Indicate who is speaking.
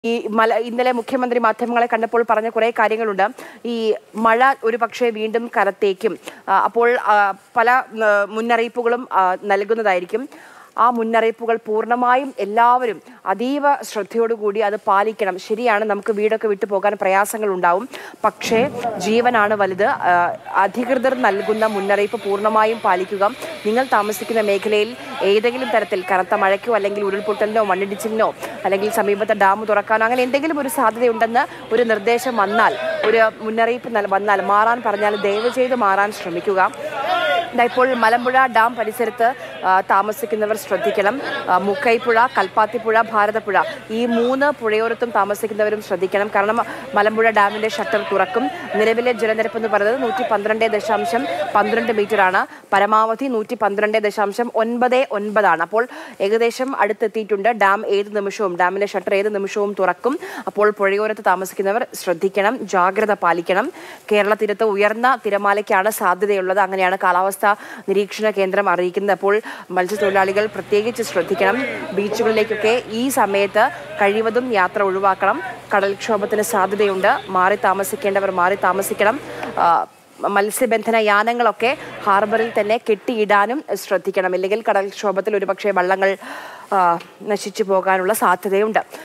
Speaker 1: ഈ മല ഇന്നലെ മുഖ്യമന്ത്രി മാധ്യമങ്ങളെ കണ്ടപ്പോൾ പറഞ്ഞ കുറേ കാര്യങ്ങളുണ്ട് ഈ മഴ ഒരു പക്ഷേ വീണ്ടും കരത്തേക്കും ആ, അപ്പോൾ ആ, പല ആ, മുന്നറിയിപ്പുകളും ആ, നൽകുന്നതായിരിക്കും ആ മുന്നറിയിപ്പുകൾ പൂർണ്ണമായും എല്ലാവരും അതീവ ശ്രദ്ധയോടുകൂടി അത് പാലിക്കണം ശരിയാണ് നമുക്ക് വീടൊക്കെ വിട്ടു പോകാൻ പ്രയാസങ്ങൾ ഉണ്ടാവും പക്ഷേ ജീവനാണ് വലുത് ആ, അധികൃതർ നൽകുന്ന മുന്നറിയിപ്പ് പൂർണ്ണമായും പാലിക്കുക നിങ്ങൾ താമസിക്കുന്ന മേഖലയിൽ ഏതെങ്കിലും തരത്തിൽ കനത്ത മഴയ്ക്കോ അല്ലെങ്കിൽ ഉരുൾപൊട്ടലിനോ മണ്ണിടിച്ചിലിനോ അല്ലെങ്കിൽ സമീപത്തെ ഡാം തുറക്കാനോ അങ്ങനെ എന്തെങ്കിലും ഒരു സാധ്യതയുണ്ടെന്ന് ഒരു നിർദ്ദേശം വന്നാൽ ഒരു മുന്നറിയിപ്പ് നൽ- വന്നാൽ മാറാൻ പറഞ്ഞാൽ ദയവ് ചെയ്ത് മാറാൻ ശ്രമിക്കുക ദാ ഇപ്പോൾ മലമ്പുഴ ഡാം പരിസരത്ത് ആ, താമസിക്കുന്നവർ ശ്രദ്ധിക്കണം ആ, മുക്കൈപ്പുഴ കൽപ്പാത്തിപ്പുഴ ഭാരതപ്പുഴ ഈ മൂന്ന് പുഴയോരത്തും താമസിക്കുന്നവരും ശ്രദ്ധിക്കണം കാരണം മലമ്പുഴ ഡാമിന്റെ ഷട്ടർ തുറക്കും നിലവിലെ ജലനിരപ്പ് എന്ന് പറയുന്നത് നൂറ്റി പന്ത്രണ്ട് ദശാംശം പന്ത്രണ്ട് മീറ്റർ ആണ് പരമാവധി നൂറ്റി പന്ത്രണ്ട് ദശാംശം ഒൻപത് ഒൻപതാണ് അപ്പോൾ ഏകദേശം അടുത്തെത്തിയിട്ടുണ്ട് ഡാം ഏത് നിമിഷവും ഡാമിലെ ഷട്ടർ ഏത് നിമിഷവും തുറക്കും അപ്പോൾ പുഴയോരത്ത് താമസിക്കുന്നവർ ശ്രദ്ധിക്കണം ജാഗ്രത പാലിക്കണം കേരള തീരത്ത് ഉയർന്ന തിരമാലയ്ക്കാണ് സാധ്യതയുള്ളത് അങ്ങനെയാണ് കാലാവസ്ഥ നിരീക്ഷണ കേന്ദ്രം അറിയിക്കുന്നത് അപ്പോൾ മത്സ്യത്തൊഴിലാളികൾ പ്രത്യേകിച്ച് ശ്രദ്ധിക്കണം ബീച്ചുകളിലേക്കൊക്കെ ഈ സമയത്ത് കഴിവതും യാത്ര ഒഴിവാക്കണം കടൽക്ഷോഭത്തിന് സാധ്യതയുണ്ട് മാറി താമസിക്കേണ്ടവർ മാറി താമസിക്കണം ആ, മത്സ്യബന്ധന യാനങ്ങളൊക്കെ ഹാർബറിൽ തന്നെ കെട്ടിയിടാനും ശ്രദ്ധിക്കണം ഇല്ലെങ്കിൽ കടൽക്ഷോഭത്തിൽ ഒരുപക്ഷെ വള്ളങ്ങൾ ആ, നശിച്ചു പോകാനുള്ള സാധ്യതയുണ്ട്